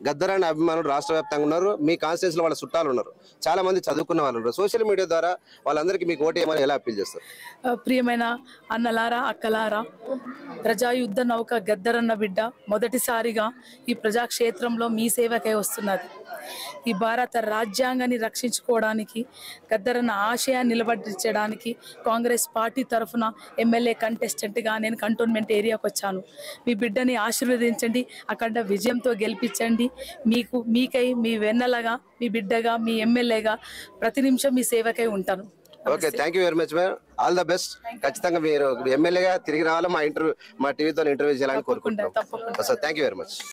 గద్దరాని అభిమానులు రాష్ట్ర వ్యాప్తంగా ఉన్నారు మీ కాన్స్టిట్యూన్స్ లో వాళ్ళ చుట్టాలు ఉన్నారు చాలా మంది చదువుకున్న వాళ్ళు ఉన్నారు సోషల్ మీడియా ద్వారా వాళ్ళందరికీ మీకు ఓటు ఏమని ఎలా అప్పీల్ చేస్తారు ఆ, ప్రియమైన అన్నలారా అక్కలారా ప్రజాయుద్ధ నౌక గద్దరన్న బిడ్డ మొదటిసారిగా ఈ ప్రజాక్షేత్రంలో మీ సేవకై వస్తున్నది ఈ భారత రాజ్యాంగాన్ని రక్షించుకోవడానికి గద్దరన్న ఆశయాన్ని నిలబడించడానికి కాంగ్రెస్ పార్టీ తరఫున ఎమ్మెల్యే కంటెస్టెంట్గా నేను కంటోన్మెంట్ ఏరియాకి వచ్చాను మీ బిడ్డని ఆశీర్వదించండి అక్కడ విజయంతో గెలిపించండి మీకు మీకై మీ వెన్నెలగా మీ బిడ్డగా మీ ఎమ్మెల్యేగా ప్రతి నిమిషం మీ సేవకై ఉంటాను okay thank you very much ma'am all the best ఖచ్చితంగా మీరు ఎమ్మెల్యేగా తిరిగి రావాలి మా ఇంటర్వ్యూ మా టీవీతో ఇంటర్వ్యూ చేయాలని కోరుకుంటున్నాం తప్పకుండా. Sir thank you very much